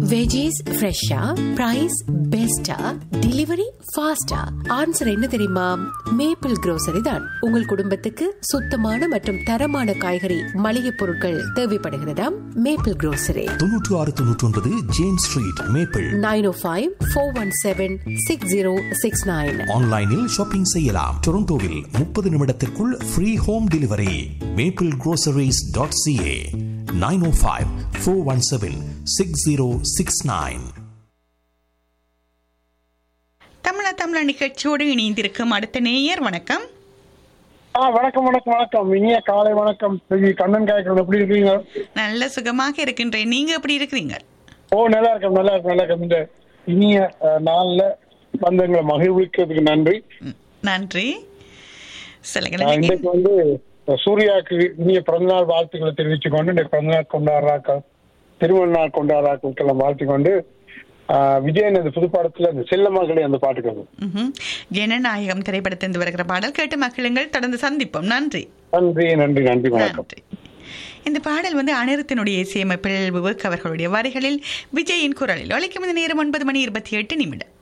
Veggies ஃப்ரெஷ்ஷா price பெஸ்டா delivery ஃபாஸ்டா ஆன்சர் என்ன தெரியுமா மேப்பிள் grocery தான் உங்கள் குடும்பத்துக்கு சுத்தமான மற்றும் தரமான காய்கறி மளிகை பொருட்கள் தேவைப்படுகிறதாம் மேப்பிள் grocery தொன்னூற்று ஆறு தொன்னூற்றி ஒன்பது James street Maple nine O five four one seven six zero six nine ஆன்லைனில் ஷாப்பிங் செய்யலாம் டொரண்டோவில் முப்பது நிமிடத்திற்குள் free home delivery Maple groceries.ca dot CA nine O five four one seven six zero six nine Tamizha Tamizha நிகழ்ச்சியோடு இணைந்திருக்கும் அடுத்த நேயர் வணக்கம் ஆ வணக்கம் வணக்கம் வணக்கம் இனிய காலை வணக்கம் ஸ்ரீ கண்ணன் காய்க்கிறோம் எப்படி இருக்கீங்க நல்ல சுகமாக இருக்கின்றேன் நீங்க எப்படி இருக்கிறீங்க ஓ நல்லா இருக்கேன் நல்லா இருக்கேன் நல்லா இருக்கேன் இந்த இனிய அஹ், நாள்ல வந்து எங்களை மகிழ்விக்கிறதுக்கு நன்றி ம், நன்றி சொல்லுங்க நான் நீங்க- இன்றைக்கு வந்து அஹ், சூர்யாவுக்கு இனிய பிறந்தநாள் வாழ்த்துக்களை தெரிவித்துக் கொண்டு இந்த பிறந்தநாள் கொண்டாடுறாக்கள் திருமண நாள் கொண்டாடுறாக்களுக்கெல்லாம் வாழ்த்திக் கொண்டு அஹ், விஜயன் அந்த புதுப்பாடத்துல அந்த செல்ல மகளே அந்த பாட்டுக்கு வந்து ம்ஹும். ஜனநாயகம் திரைப்படத்திலிருந்து வருகிற பாடல் கேட்டு மக்களுங்கள் தொடர்ந்து சந்திப்போம் நன்றி நன்றி நன்றி நன்றி வணக்கம் நன்றி இந்த பாடல் வந்து அனிருத்தினுடைய இசையமைப்பில் விவேக் அவர்களுடைய வரிகளில் விஜயின் குரலில் ஒழிக்கும் இந்த நேரம் ஒன்பது மணி இருபத்தி எட்டு நிமிடம்